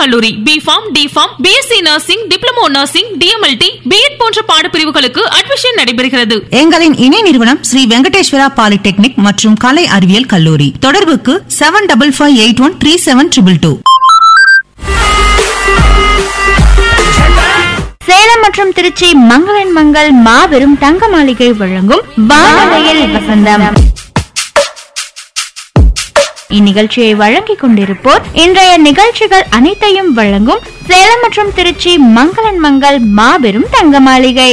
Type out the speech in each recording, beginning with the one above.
கல்லூரி B pharm D pharm BSc nursing diploma nursing DMLT BEd போன்ற பாடப்பிரிவுகளுக்கு admission நடைபெறுகிறது எங்களின் இணை நிறுவனம் ஸ்ரீ வெங்கடேஸ்வரா பாலிடெக்னிக் மற்றும் கலை அறிவியல் கல்லூரி தொடர்புக்கு seven double five eight one three seven triple two Salem மற்றும் திருச்சி மங்களன் மங்கள் மாபெரும் தங்க மாளிகை வழங்கும் வானலையில் வசந்தம் இந்நிகழ்ச்சியை வழங்கிக் கொண்டிருப்போர் இன்றைய நிகழ்ச்சிகள் அனைத்தையும் வழங்கும் சேலம் மற்றும் திருச்சி மங்களன் மங்கள் மாபெரும் தங்க மாளிகை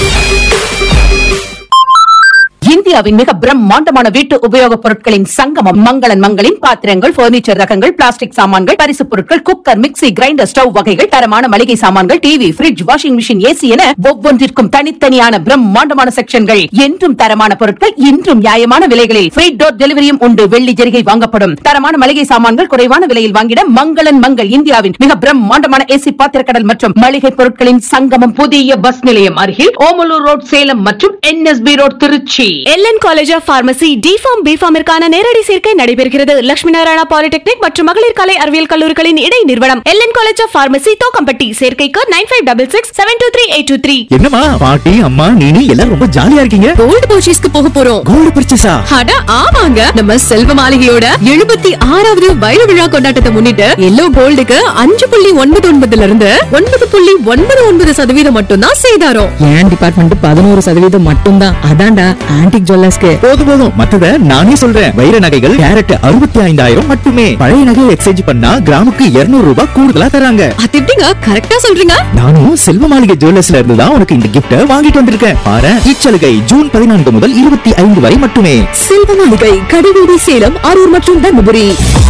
இந்தியாவின் மிக பிரம்மாண்டமான வீட்டு உபயோகப் பொருட்களின் சங்கமம் மங்களன் மங்களின் பாத்திரங்கள் பர்னிச்சர் ரகங்கள் பிளாஸ்டிக் சாமான்கள் பரிசுப் பொருட்கள் குக்கர் மிக்ஸி கிரைண்டர் ஸ்டவ் வகைகள் தரமான மளிகை சாமான்கள் TV fridge washing machine AC என ஒவ்வொன்றிற்கும் தனித்தனியான பிரம்மாண்டமான செக்ஷன்கள் என்றும் தரமான பொருட்கள் இன்றும் நியாயமான விலைகளில் ஃப்ரீ டோர் டெலிவரியும் உண்டு வெள்ளி ஜெரிகை வாங்கப்படும் தரமான மளிகை சாமான்கள் குறைவான விலையில் வாங்கிட மங்களன் மங்கள் இந்தியாவின் மிக பிரம்மாண்டமான ஏசி பாத்திரக்கடல் மற்றும் மளிகை பொருட்களின் சங்கமம் புதிய பஸ் நிலையம் அருகில் ஓமலூர் ரோட் சேலம் மற்றும் NSB road Tiruchi LN college of pharmacy DPharm பிஃபார்மிற்கான நேரடி சேர்க்கை நடைபெறுகிறது லட்சுமி நாராயணா பாலிடெக்னிக் மற்றும் மகளிர் கலை அறிவியல் கல்லூரிகளின் இடை நிறுவனம் LN college of pharmacy Thokkampatti சேர்க்கைக்கு nine five double six seven two three eight two three என்னம்மா பாட்டி அம்மா நீனி எல்லாரும் ரொம்ப ஜாலியா இருக்கீங்க கோல்டு பர்ச்சேஸ்க்கு போக போறோம் கோல்டு பர்ச்சேஸா அட ஆமாங்க நம்ம செல்வ மாளிகையோட எழுபத்தி ஆறாவது வைர விழா கொண்டாட்டத்தை முன்னிட்டு எல்லோ கோல்டுக்கு அஞ்சு புள்ளி ஒன்பது ஒன்பதுல இருந்து ஒன்பது புள்ளி ஒன்பது ஒன்பது சதவீதம் மட்டும்தான் சேதாரம் என் டிபார்ட்மெண்ட் பதினோரு சதவீதம் மட்டும்தான் அதான்டா ஆன்டிக் ஜுவல்லர்ஸ்க்கு போதும் போதும் மத்தத நானே சொல்றேன் வைர நகைகள் கேரட் அறுபத்தி ஐந்தாயிரம் மட்டுமே பழைய நகையை எக்ஸ்சேஞ்ச் பண்ணா கிராமுக்கு 200 ரூபாய் கூடுதலா தராங்க அது எப்படிங்க கரெக்டா சொல்றீங்க நானும் செல்வ மாளிகை ஜுவல்லர்ஸ்ல இருந்து தான் உனக்கு இந்த கிஃப்ட வாங்கிட்டு வந்திருக்கேன் பாரு இச்சலுகை ஜூன் பதினான்கு முதல் இருபத்தி ஐந்து வரை மட்டுமே செல்வ மாளிகை கடிவீதி சேலம் அரூர் மற்றும் தர்மபுரி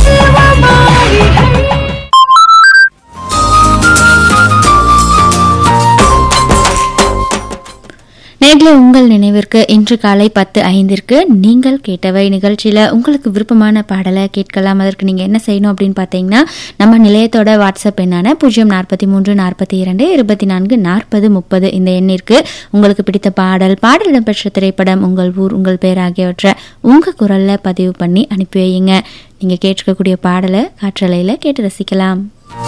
நேர்களை உங்கள் நினைவிற்கு இன்று காலை பத்து ஐந்திற்கு நீங்கள் கேட்டவை நிகழ்ச்சியில் உங்களுக்கு விருப்பமான பாடலை கேட்கலாம் அதற்கு நீங்கள் என்ன செய்யணும் அப்படின்னு பார்த்தீங்கன்னா நம்ம நிலையத்தோட வாட்ஸ்அப் எண்ணான பூஜ்ஜியம் நாற்பத்தி மூன்று நாற்பத்தி இரண்டு இருபத்தி நான்கு நாற்பது முப்பது இந்த எண்ணிற்கு உங்களுக்கு பிடித்த பாடல் பாடல் இடம்பெற்ற திரைப்படம் உங்கள் ஊர் உங்கள் பேர் ஆகியவற்றை உங்கள் குரலில் பதிவு பண்ணி அனுப்பி வையுங்க நீங்கள் கேட்டிருக்கக்கூடிய பாடலை காற்றலையில் கேட்டு ரசிக்கலாம்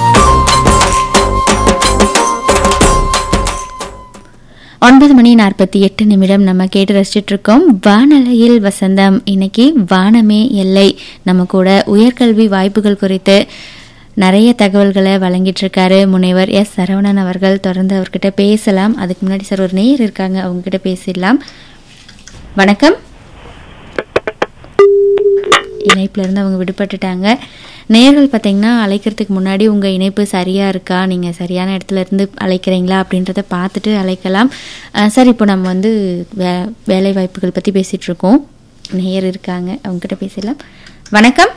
ஒன்பது மணி நாற்பத்தி எட்டு நிமிடம் நம்ம கேட்டு ரசிச்சுட்டு இருக்கோம் வானலையில் வசந்தம் இன்னைக்கு வானமே எல்லை நம்ம கூட உயர்கல்வி வாய்ப்புகள் குறித்து நிறைய தகவல்களை வழங்கிட்டு இருக்காரு முனைவர் எஸ் சரவணன் அவர்கள் தொடர்ந்து அவர்கிட்ட பேசலாம் அதுக்கு முன்னாடி சார் ஒரு நேயர் இருக்காங்க அவங்க கிட்ட பேசிடலாம் வணக்கம் இணைப்புல இருந்து அவங்க விடுபட்டுட்டாங்க நேர்கள் பார்த்தீங்கன்னா அழைக்கிறதுக்கு முன்னாடி உங்கள் இணைப்பு சரியாக இருக்கா நீங்கள் சரியான இடத்துல இருந்து அழைக்கிறீங்களா அப்படின்றத பார்த்துட்டு அழைக்கலாம் அஹ் சார் இப்போ நம்ம வந்து வே வேலை வாய்ப்புகள் பற்றி பேசிகிட்டு இருக்கோம் நேயர் இருக்காங்க அவங்ககிட்ட பேசலாம் வணக்கம்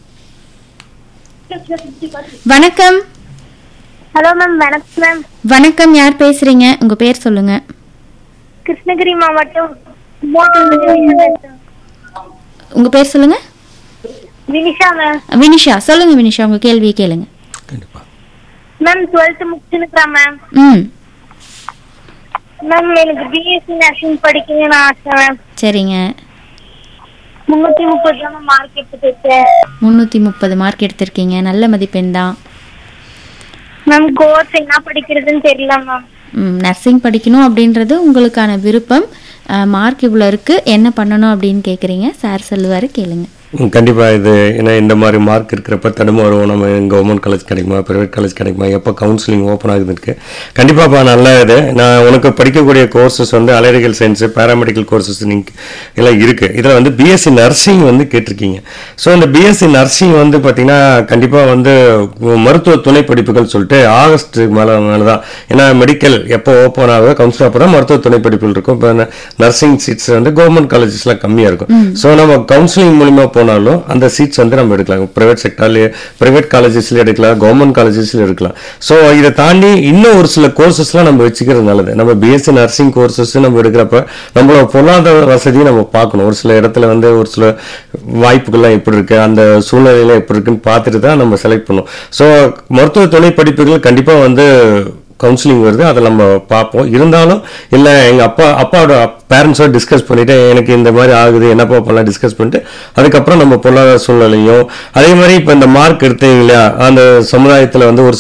வணக்கம் ஹலோ மேம் வணக்கம் மேம் வணக்கம் யார் பேசுறீங்க உங்க பேர் சொல்லுங்க கிருஷ்ணகிரி மாவட்டம் கும்பகோணத்துல இருந்து பேசுறேன். உங்க பேர் சொல்லுங்க வினிஷா மேம் வினிஷா சொல்லுங்க வினிஷா உங்க கேள்வியை கேளுங்க மேம் டுவெல்த் முடிச்சுருக்கிறேன் மேம் ம் மேம் எனக்கு பிஎஸ்சி நர்சிங் படிக்கணும்னு ஆசை மேம் சரிங்க முன்னூத்தி முப்பது தான் மார்க் எடுத்துருக்கேன் முந்நூற்றி முப்பது மார்க் எடுத்திருக்கீங்க நல்ல மதிப்பெண் தான் மேம் கோர்ஸ் என்ன படிக்கிறதுன்னு தெரியல மேம் ம், நர்சிங் படிக்கணும் அப்படின்றது உங்களுக்கான விருப்பம் மார்க் இவ்வளோ இருக்கு என்ன பண்ணணும் அப்படின்னு கேட்குறீங்க சார் சொல்லுவார் கேளுங்க ம், கண்டிப்பா இது ஏன்னா இந்த மாதிரி மார்க் இருக்கிறப்ப தடுமாறுவோம் நம்ம கவர்மெண்ட் காலேஜ் கிடைக்குமா பிரைவேட் காலேஜ் கிடைக்குமா எப்போ கவுன்சிலிங் ஓப்பன் ஆகுது இருக்கு கண்டிப்பாப்பா நல்ல இது நான் உனக்கு படிக்கக்கூடிய கோர்சஸ் வந்து அலரிகல் சயின்ஸ் பேராமெடிக்கல் கோர்சஸ் எல்லாம் இருக்கு இதில் வந்து பிஎஸ்சி நர்சிங் வந்து கேட்டிருக்கீங்க ஸோ இந்த பிஎஸ்சி நர்சிங் வந்து பார்த்தீங்கன்னா கண்டிப்பாக வந்து மருத்துவ துணை படிப்புகள் சொல்லிட்டு ஆகஸ்ட் மேலே மேலே தான் ஏன்னா மெடிக்கல் எப்போ ஓப்பன் ஆகுதோ கவுன்சில் அப்போ தான் மருத்துவ துணை படிப்புகள் இருக்கும் இப்போ நர்சிங் சீட்ஸ் வந்து கவர்மெண்ட் காலேஜஸ்லாம் கம்மியாக இருக்கும் ஸோ நம்ம கவுன்சிலிங் மூலிமா போனாலும் அந்த சீட்ஸ் வந்து நம்ம எடுக்கலாம் ப்ரைவேட் செக்டார்லேயே ப்ரைவேட் காலேஜஸ்லேயே எடுக்கலாம் கவர்மெண்ட் காலேஜஸ்லேயும் எடுக்கலாம் ஸோ இதை தாண்டி இன்னும் ஒரு சில கோர்சஸ்லாம் நம்ம வச்சுக்கிறது நல்லது நம்ம பிஎஸ்சி நர்சிங் கோர்சஸ் நம்ம எடுக்கிறப்ப நம்மளோட பொருளாதார வசதியை நம்ம பார்க்கணும் ஒரு சில இடத்துல வந்து ஒரு சில வாய்ப்புகள்லாம் எப்படி இருக்கு அந்த சூழ்நிலையில எப்படி இருக்குன்னு பார்த்துட்டு தான் நம்ம செலக்ட் பண்ணணும் ஸோ மருத்துவ துணை படிப்புகள் கண்டிப்பாக வந்து கவுன்சிலிங் வருது அதை நம்ம பார்ப்போம் இருந்தாலும் இல்லை எங்கள் அப்பா அப்பாவோட பேரண்ட்ஸோட டிஸ்கஸ் பண்ணிட்டு எனக்கு இந்த மாதிரி ஆகுது என்னப்பா பண்ணலாம் டிஸ்கஸ் பண்ணிட்டு அதுக்கப்புறம் நம்ம பொருளாதார சூழ்நிலையும் அதே மாதிரி இப்போ இந்த மார்க் எடுத்தீங்க இல்லையா அந்த சமுதாயத்தில் வந்து ஒரு